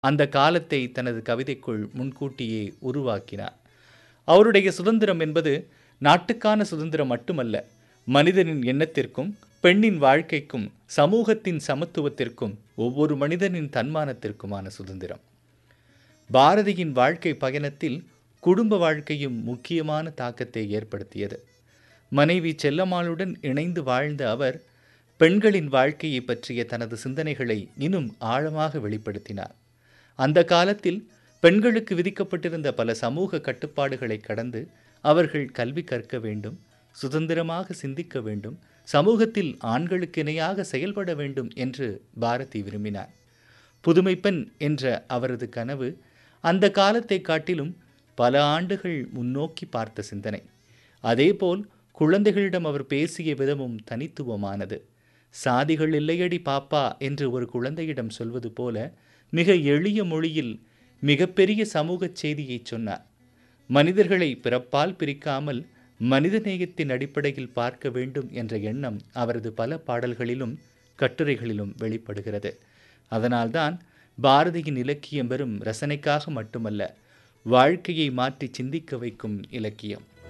அந்த காலத்தை தனது கவிதைக்குள் முன்கூட்டியே உருவாக்கினார் அவருடைய சுதந்திரம் என்பது நாட்டுக்கான சுதந்திரம் மட்டுமல்ல மனிதனின் எண்ணத்திற்கும் பெண்ணின் வாழ்க்கைக்கும் சமூகத்தின் சமத்துவத்திற்கும் ஒவ்வொரு மனிதனின் தன்மானத்திற்குமான சுதந்திரம் பாரதியின் வாழ்க்கை பயணத்தில் குடும்ப வாழ்க்கையும் முக்கியமான தாக்கத்தை ஏற்படுத்தியது மனைவி செல்லம்மாளுடன் இணைந்து வாழ்ந்த அவர் பெண்களின் வாழ்க்கையை பற்றிய தனது சிந்தனைகளை இன்னும் ஆழமாக வெளிப்படுத்தினார் அந்த காலத்தில் பெண்களுக்கு விதிக்கப்பட்டிருந்த பல சமூக கட்டுப்பாடுகளை கடந்து அவர்கள் கல்வி கற்க வேண்டும் சுதந்திரமாக சிந்திக்க வேண்டும் சமூகத்தில் ஆண்களுக்கு இணையாக செயல்பட வேண்டும் என்று பாரதி விரும்பினார் புதுமை பெண் என்ற அவரது கனவு அந்த காலத்தை காட்டிலும் பல ஆண்டுகள் முன்னோக்கி பார்த்த சிந்தனை அதேபோல் குழந்தைகளிடம் அவர் பேசிய விதமும் தனித்துவமானது சாதிகள் இல்லையடி பாப்பா என்று ஒரு குழந்தையிடம் சொல்வது போல மிக எளிய மொழியில் மிகப்பெரிய சமூக செய்தியை சொன்னார் மனிதர்களை பிறப்பால் பிரிக்காமல் மனிதநேயத்தின் அடிப்படையில் பார்க்க வேண்டும் என்ற எண்ணம் அவரது பல பாடல்களிலும் கட்டுரைகளிலும் வெளிப்படுகிறது அதனால்தான் பாரதியின் இலக்கியம் வெறும் ரசனைக்காக மட்டுமல்ல வாழ்க்கையை மாற்றி சிந்திக்க வைக்கும் இலக்கியம்